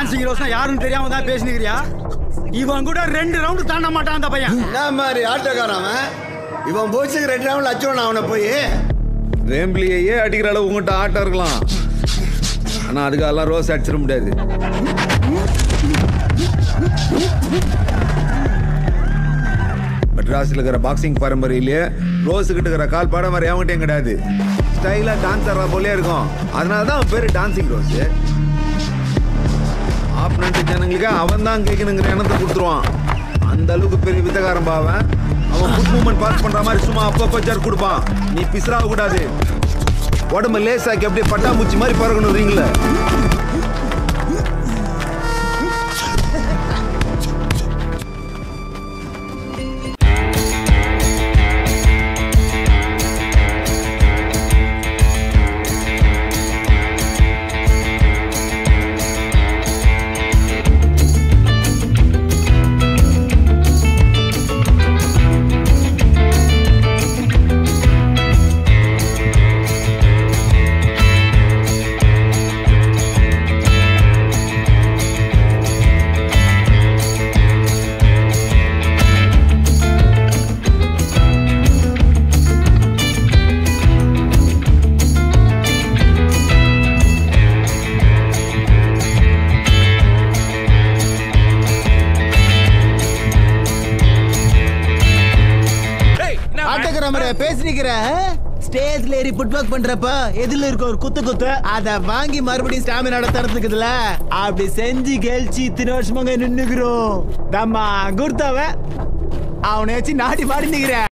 dancing ரோஸ்னா யாருன்னு தெரியாம தான் பேசினுக்கிறியா இவன் கூட ரெண்டு ரவுண்டு தாண்ட மாட்டான் அந்த பையன் என்ன மாதிரி ஆட்டோக்காரன் அவன் இவன் போச்சுக்கு ரெண்டு ரவுண்ட் அச்சோன் அவனை போய் வேம்பிளியே அடிக்கிற அளவு உங்கள்கிட்ட ஆட்டம் இருக்கலாம் ஆனா அதுக்கெல்லாம் ரோஸ் அடிச்சிட முடியாது மெட்ராஸில் இருக்கிற பாக்ஸிங் பரம்பரையிலேயே ரோஸுக்கிட்ட இருக்கிற கால் பாடம் மாதிரி எவன்கிட்டயும் கிடையாது ஸ்டைலாக டான்ஸ் ஆடுற போலே இருக்கும் அதனால தான் அவன் பேர் டான்சிங் ரோஸ் ஆப்னண்ட் ஜனங்களுக்கு அவன் தான் கேட்கணுங்கிற எண்ணத்தை கொடுத்துருவான் அந்த அளவுக்கு பெரிய வித்தகாரம் பாவன் அவன் ஃபுட் மூவ்மெண்ட் பாஸ் பண்ற மாதிரி சும்மா அப்பப்போ ஜர் கொடுப்பான் நீ பிஸ்ராக கூடாது உடம்பு லேசாக்கி அப்படியே பட்டாம்பூச்சி மாதிரி பறக்கணும் ரீங்கள ஆட்டோகிராமர பேசினிக்கிற ஸ்டேஜ்ல ஏறி ஃபுட் ஒர்க் பண்றப்ப எதில இருக்க ஒரு குத்து குத்து அத வாங்கி மறுபடியும் ஸ்டாமினா நடத்துறதுக்குதுல அப்படி செஞ்சு கெழிச்சு இத்தனை வருஷமாங்க நின்னுக்கிறோம் தம்மா குர்த்தாவ அவனை வச்சு நாட்டி பாடி நிக்கிற